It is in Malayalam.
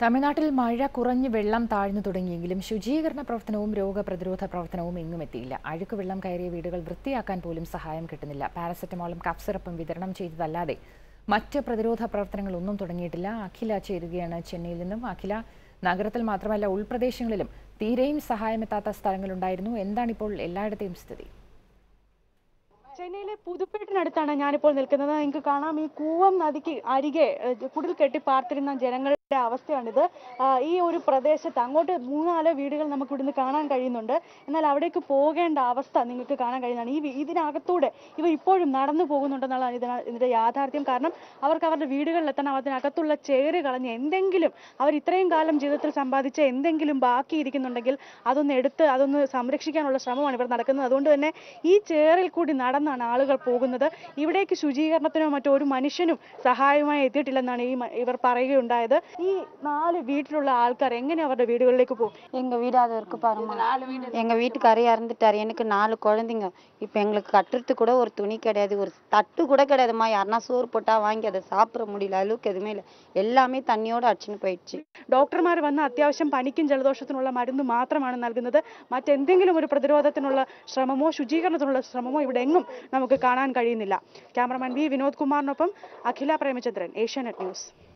തമിഴ്നാട്ടിൽ മഴ കുറഞ്ഞ് വെള്ളം താഴ്ന്നു തുടങ്ങിയെങ്കിലും ശുചീകരണ പ്രവർത്തനവും രോഗപ്രതിരോധ പ്രവർത്തനവും എങ്ങും എത്തിയില്ല അഴുക്ക് വെള്ളം കയറിയ വീടുകൾ വൃത്തിയാക്കാൻ പോലും സഹായം കിട്ടുന്നില്ല പാരസെറ്റമോളും കഫ് സിറപ്പും വിതരണം ചെയ്തതല്ലാതെ മറ്റ് പ്രതിരോധ പ്രവർത്തനങ്ങളൊന്നും തുടങ്ങിയിട്ടില്ല അഖില ചേരുകയാണ് ചെന്നൈയിൽ നിന്നും അഖില നഗരത്തിൽ മാത്രമല്ല ഉൾപ്രദേശങ്ങളിലും തീരെയും സഹായമെത്താത്ത സ്ഥലങ്ങളുണ്ടായിരുന്നു എന്താണിപ്പോൾ എല്ലായിടത്തെയും സ്ഥിതി ചെന്നൈയിലെ പുതുപ്പേട്ടിനടുത്താണ് ഞാനിപ്പോൾ നിൽക്കുന്നത് നിങ്ങൾക്ക് കാണാം ഈ കൂവം നദിക്ക് അരികെ ഏഹ്, കുടിൽ കെട്ടി പാർത്തിരുന്ന ജനങ്ങളുടെ അവസ്ഥയാണിത് ആ, ഈ ഒരു പ്രദേശത്ത് അങ്ങോട്ട് മൂന്നാല് വീടുകൾ നമുക്ക് ഇവിടുന്ന് കാണാൻ കഴിയുന്നുണ്ട് എന്നാൽ അവിടേക്ക് പോകേണ്ട അവസ്ഥ നിങ്ങൾക്ക് കാണാൻ കഴിയുന്നതാണ് ഈ വി- ഇതിനകത്തൂടെ ഇവർ ഇപ്പോഴും നടന്നു പോകുന്നുണ്ടെന്നുള്ളതാണ് ഇതിന ഇതിന്റെ യാഥാർത്ഥ്യം കാരണം അവർക്ക് അവരുടെ വീടുകളിലെത്തണം അതിനകത്തുള്ള ചേറ് കളഞ്ഞ് എന്തെങ്കിലും അവർ ഇത്രയും കാലം ജീവിതത്തിൽ സമ്പാദിച്ച എന്തെങ്കിലും ബാക്കി ഇരിക്കുന്നുണ്ടെങ്കിൽ അതൊന്ന് എടുത്ത് അതൊന്ന് സംരക്ഷിക്കാനുള്ള ശ്രമമാണ് ഇവർ നടക്കുന്നത് അതുകൊണ്ട് തന്നെ ഈ ചേറിൽ കൂടി നടന്നാണ് ആളുകൾ പോകുന്നത് ഇവിടേക്ക് ശുചീകരണത്തിനോ മറ്റോ ഒരു മനുഷ്യനും സഹായമായി എത്തിയിട്ടില്ലെന്നാണ് ഈ മ- ഇവർ പറയുകയുണ്ടായത് ഈ നാല് വീട്ടിലുള്ള ആൾക്കാർ എങ്ങനെ അവരുടെ വീടുകളിലേക്ക് പോകും எங்க வீடு அது இருக்கு பாருமா எங்க வீட்டுக்காரர் இறந்துட்டாரு எனக்கு நாலு குழந்தைங்க இப்ப எங்களுக்கு கட்டுறது கூட ஒரு துணி கிடையாது ஒரு தட்டு கூட கிடையாதும்மா யாருன்னா சோறு போட்டா வாங்கி அதை சாப்பிட முடியல அளவுக்கு எதுவுமே இல்லை எல்லாமே தண்ணியோட அடிச்சுன்னு போயிடுச்சு ഡോക്ടർമാർ വന്ന് അത്യാവശ്യം പനിക്കും ജലദോഷത്തിനുള്ള മരുന്ന് മാത്രമാണ് നൽകുന്നത് മറ്റെന്തെങ്കിലും ഒരു പ്രതിരോധത്തിനുള്ള ശ്രമമോ ശുചീകരണത്തിനുള്ള ശ്രമമോ ഇവിടെ എങ്ങും നമുക്ക് കാണാൻ കഴിയുന്നില്ല ക്യാമറമാൻ വി വിനോദ് കുമാറിനൊപ്പം അഖില പ്രേമചന്ദ്രൻ ഏഷ്യാനെറ്റ് ന്യൂസ്